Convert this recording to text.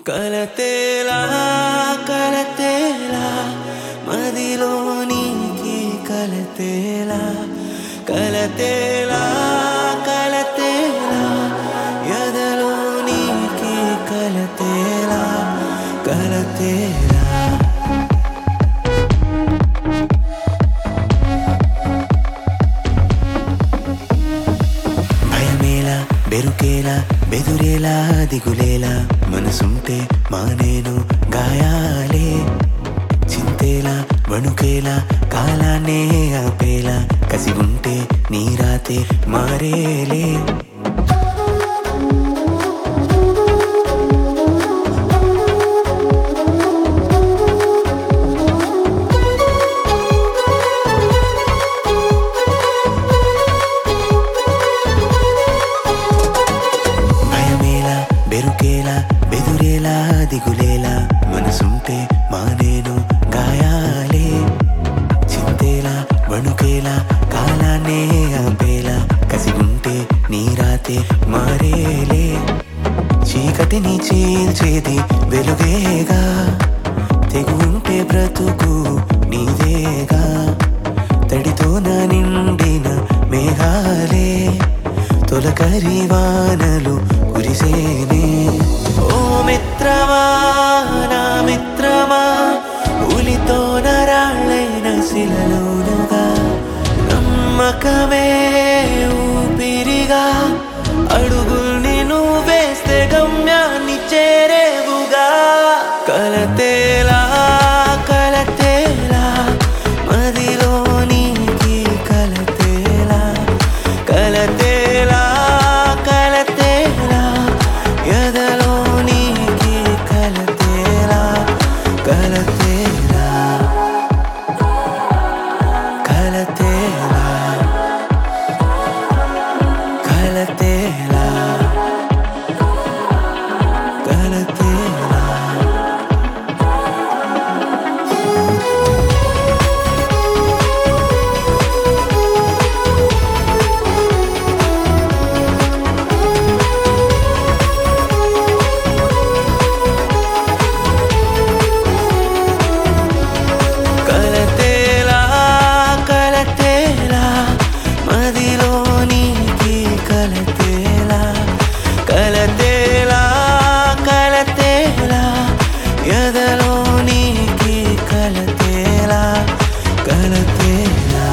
కలతేలా కలతేలా మదిలో నీకి కలతేలా కలతేలా కలతేలా ఎదలో నీకి కలతేలా కలతేలా భయమేలా బెరుకేలా బెదురేలా దిగులేలా మనసుంటే మానేను గాయాలే చింతేలా వణుకేలా కాలాన్నే ఆపేలా కసి ఉంటే నీరాతే మారేలే భయమేలా బెరుకేలా బెదురేలా దిగులేలా మనసుంటే మానేను గాయాలే చింతేలా వణుకేలా కాలాన్నే ఆపేలా కసి ఉంటే నీరాతే మారేలే చీకటిని చీల్చేది వెలుగేగా తెగు ఉంటే బ్రతుకు నీదేగా తడితో నా నిండిన మేఘాలే తొలకరి వానలు కురిసేనే ఓ మిత్రమా నా మిత్రమా ఉలితో నరాళ్ళైన శిలలోనుగా నమ్మకమే ఊపిరిగా అడుగుల్ని నువ్వు వేస్తే గమ్యాన్ని చేరేవుగా కలతేలా కలతేలా మదిలో నీకి కలతేలా కలతేలా కలతేలా ఎదలో నీకి కలతేలా కలతేలా కలతేలా కలతేలా కలతేలా కలతేలా కలతేలా మదిలో నీకి కలతేలా కలతేలా కలతేలా ఎదలో నీకి కలతేలా కలతేలా